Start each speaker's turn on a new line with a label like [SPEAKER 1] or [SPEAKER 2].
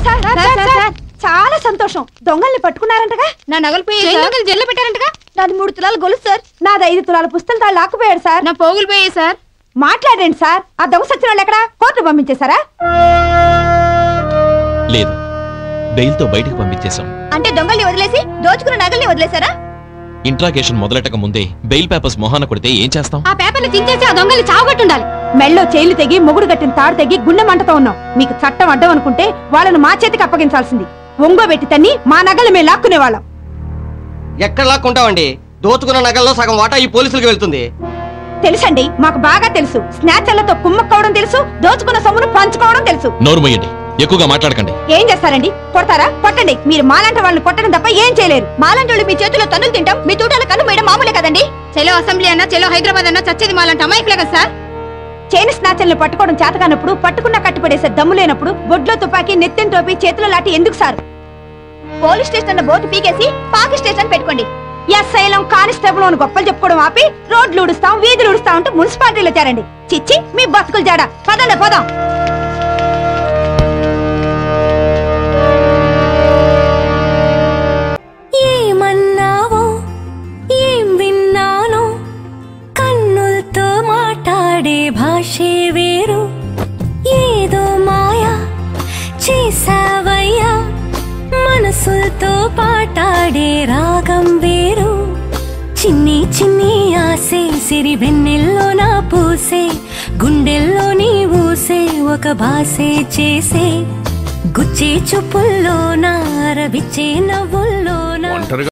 [SPEAKER 1] sir, sir, sir, చాలా సంతోషం దొంగల్ని పట్టుకున్నారంటగా
[SPEAKER 2] నా నగలు పోయి నగలు జైల్లో పెట్టారంటగా
[SPEAKER 1] నాది మూడు తులాలు గొలుసు సార్ నాది ఐదు తులాల పుస్తకం తాళ్ళు లాక్కుపోయాడు సార్
[SPEAKER 2] నా పోగులు పోయాయి సార్
[SPEAKER 1] మాట్లాడండి సార్ ఆ దొంగ సచ్చిన వాళ్ళు ఎక్కడ కోర్టు పంపించేశారా
[SPEAKER 3] లేదు బెయిల్తో బయటికి పంపించేశాం
[SPEAKER 1] అంటే దొంగల్ని వదిలేసి దోచుకున్న నగల్ని వదిలేశారా
[SPEAKER 3] ఇంట్రాగేషన్ మొదలెట్టక ముందే బెయిల్ పేపర్స్ మొహాన కొడితే ఏం చేస్తాం
[SPEAKER 2] ఆ పేపర్లు చించేసి ఆ దొంగలు చావగట్టుండాలి
[SPEAKER 1] మెళ్ళో చైలు తెగి మొగుడు కట్టిన తాడు తెగి గుండె మంటతో ఉన్నాం మీకు చట్టం అడ్డం అనుకుంటే వాళ్ళను మా చేతికి అప్పగించాల్సింది ఒంగోబెట్టి తన్ని మా నగలు మేము లాక్కునే వాళ్ళం
[SPEAKER 4] ఎక్కడ లాక్కుంటామండి దోచుకున్న నగల్లో సగం వాటా ఈ పోలీసులకు వెళ్తుంది
[SPEAKER 1] తెలుసండి మాకు బాగా తెలుసు స్నాచర్లతో కుమ్మక్కోవడం తెలుసు దోచుకున్న సొమ్మును పంచుకోవడం తెలుసు
[SPEAKER 3] నోరు మొయ్యండి ఎక్కువగా మాట్లాడకండి
[SPEAKER 1] ఏం చేస్తారండి కొడతారా కొట్టండి మీరు మాలాంటి వాళ్ళని కొట్టడం తప్ప ఏం చేయలేరు మాలాంటి వాళ్ళు మీ చేతిలో తన్నులు తింటాం మీ తూటాల కన్ను మేడం మామూలే కదండి
[SPEAKER 2] చెలో అసెంబ్లీ అన్నా చెలో హైదరాబాద్ అన్నా చచ్చేది మాలాంటి అమాయకులే కదా సార్
[SPEAKER 1] చైన్ స్నాచర్లు పట్టుకోవడం చేతకానప్పుడు పట్టుకున్న కట్టుపడేసే దమ్ము లేనప్పుడు బొడ్లో తుపాకీ నెత్తిన టోపీ చేతిలో లాటి ఎందుకు సార్ పోలీస్ స్టేషన్ బోటు పీకేసి పాకి స్టేషన్ పెట్టుకోండి ఎస్ఐలం కానిస్టేబుల్ అని గొప్పలు చెప్పుకోవడం ఆపి రోడ్లు ఉడుస్తాం వీధులు ఉడుస్తాం అంటూ మున్సిపాలిటీలో చేరండి చిచ్చి మీ బతుకులు జాడ పదండి పోదాం
[SPEAKER 5] ఏమన్నావో ఏం విన్నానో కన్నులతో మాట్లాడే భాషే వేరు ఏదో మాయా చేసావయ్యా మనసులతో పాటాడే రాగం వేరు చిన్ని చిన్ని ఆసే సిరి వెన్నెల్లో నా పూసే గుండెల్లో నీ ఊసే ఒక భాసే చేసే గుచ్చే చూపుల్లో నా రవిచ్చే నవ్వుల్లో నా